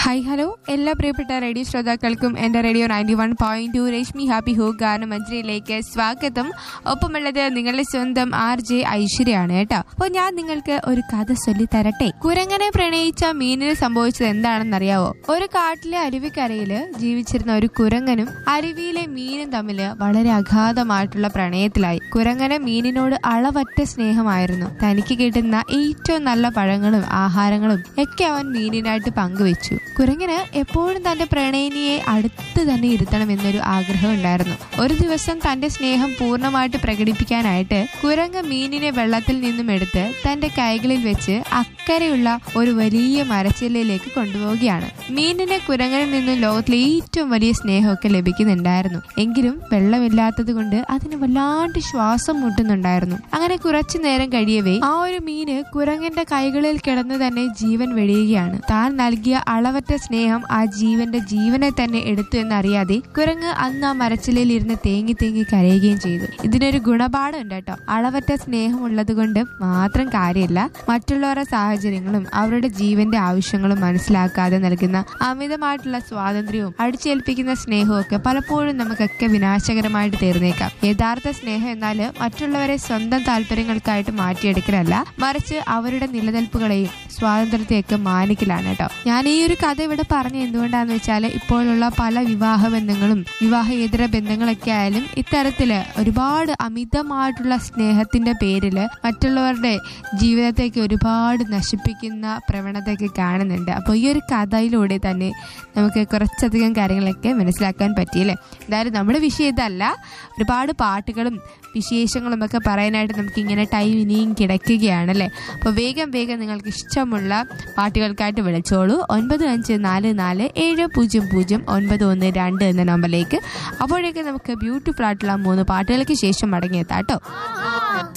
hi hello എല്ലാ പ്രിയപ്പെട്ട radio ശ്രോതാക്കൾക്കും എൻ്റെ radio ninety one point two Reshmi happy ഹോ ഗാനം മഞ്ജരിയിലേക്ക് സ്വാഗതം ഒപ്പമുള്ളത് നിങ്ങളുടെ സ്വന്തം ആർ ജെ ഐശ്വര്യാണ് കേട്ടോ അപ്പോൾ ഞാൻ നിങ്ങൾക്ക് ഒരു കഥ ചൊല്ലി തരട്ടെ കുരങ്ങനെ പ്രണയിച്ച മീനിന് സംഭവിച്ചത് എന്താണെന്നറിയാവോ ഒരു കാട്ടിലെ അരുവിക്കരയില് ജീവിച്ചിരുന്ന ഒരു കുരങ്ങനും അരുവിയിലെ മീനും തമ്മിൽ വളരെ അഗാധമായിട്ടുള്ള പ്രണയത്തിലായി കുരങ്ങനെ മീനിനോട് അളവറ്റ സ്നേഹമായിരുന്നു തനിക്ക് കിട്ടുന്ന ഏറ്റവും നല്ല പഴങ്ങളും ആഹാരങ്ങളും ഒക്കെ അവൻ മീനിനായിട്ട് പങ്കുവെച്ചു കുരങ്ങിന് എപ്പോഴും തന്റെ പ്രണയിനിയെ അടുത്ത് തന്നെ ഇരുത്തണം എന്നൊരു ആഗ്രഹം ഉണ്ടായിരുന്നു ഒരു ദിവസം തന്റെ സ്നേഹം പൂർണ്ണമായിട്ട് പ്രകടിപ്പിക്കാനായിട്ട് കുരങ്ങ് മീനിനെ വെള്ളത്തിൽ നിന്നും എടുത്ത് തന്റെ കൈകളിൽ വെച്ച് അക്കരെയുള്ള ഒരു വലിയ മരച്ചില്ലയിലേക്ക് കൊണ്ടുപോവുകയാണ് മീനിന് കുരങ്ങനിൽ നിന്നും ലോകത്തിലെ ഏറ്റവും വലിയ സ്നേഹമൊക്കെ ലഭിക്കുന്നുണ്ടായിരുന്നു എങ്കിലും വെള്ളമില്ലാത്തത് കൊണ്ട് അതിന് വല്ലാണ്ട് ശ്വാസം മുട്ടുന്നുണ്ടായിരുന്നു അങ്ങനെ കുറച്ചു നേരം കഴിയവേ ആ ഒരു മീന് കുരങ്ങന്റെ കൈകളിൽ കിടന്ന് തന്നെ ജീവൻ വെടിയുകയാണ് താൻ നൽകിയ അളവറ്റ സ്നേഹം ആ ജീവന്റെ ജീവനെ തന്നെ എടുത്തു എന്നറിയാതെ കുരങ്ങ് അന്ന് ആ മരച്ചിലയിൽ ഇരുന്ന് തേങ്ങി തേങ്ങി കരയുകയും ചെയ്തു ഇതിനൊരു ഗുണപാഠം ഉണ്ട് കേട്ടോ അളവറ്റ സ്നേഹം ഉള്ളത് കൊണ്ട് മാത്രം കാര്യമില്ല മറ്റുള്ളവരുടെ സാഹചര്യങ്ങളും അവരുടെ ജീവന്റെ ആവശ്യങ്ങളും മനസ്സിലാക്കാതെ നൽകുന്ന അമിതമായിട്ടുള്ള സ്വാതന്ത്ര്യവും അടിച്ചേൽപ്പിക്കുന്ന സ്നേഹവും ഒക്കെ പലപ്പോഴും നമുക്കൊക്കെ വിനാശകരമായിട്ട് തീർന്നേക്കാം യഥാർത്ഥ സ്നേഹം എന്നാല് മറ്റുള്ളവരെ സ്വന്തം താല്പര്യങ്ങൾക്കായിട്ട് മാറ്റിയെടുക്കലല്ല മറിച്ച് അവരുടെ നിലനിൽപ്പുകളെയും സ്വാതന്ത്ര്യത്തെയൊക്കെ മാനിക്കലാണ് കേട്ടോ ഞാൻ ഈ ഒരു കഥ ഇവിടെ പറഞ്ഞ എന്തുകൊണ്ടാന്ന് വെച്ചാൽ ഇപ്പോഴുള്ള പല വിവാഹ ബന്ധങ്ങളും വിവാഹേതര ബന്ധങ്ങളൊക്കെ ആയാലും ഇത്തരത്തില് ഒരുപാട് അമിതമായിട്ടുള്ള സ്നേഹത്തിന്റെ പേരിൽ മറ്റുള്ളവരുടെ ജീവിതത്തേക്ക് ഒരുപാട് നശിപ്പിക്കുന്ന പ്രവണതയൊക്കെ കാണുന്നുണ്ട് അപ്പോൾ ഈ ഒരു കഥയിലൂടെ തന്നെ നമുക്ക് കുറച്ചധികം കാര്യങ്ങളൊക്കെ മനസ്സിലാക്കാൻ പറ്റിയല്ലേ എന്തായാലും നമ്മുടെ വിഷയം ഇതല്ല ഒരുപാട് പാട്ടുകളും വിശേഷങ്ങളും ഒക്കെ പറയാനായിട്ട് നമുക്ക് ഇങ്ങനെ ടൈം ഇനിയും കിടക്കുകയാണല്ലേ അപ്പോൾ വേഗം വേഗം നിങ്ങൾക്ക് ഇഷ്ടമുള്ള പാട്ടുകൾക്കായിട്ട് വിളിച്ചോളൂ ഒൻപത് അഞ്ച് നാല് നാല് ഏഴ് പൂജ്യം പൂജ്യം ഒൻപത് ഒന്ന് രണ്ട് എന്ന നമ്പറിലേക്ക് അപ്പോഴേക്ക് നമുക്ക് ബ്യൂട്ടിഫുൾ ആയിട്ടുള്ള മൂന്ന് പാട്ടുകൾക്ക് ശേഷം മടങ്ങിയെത്താം കേട്ടോ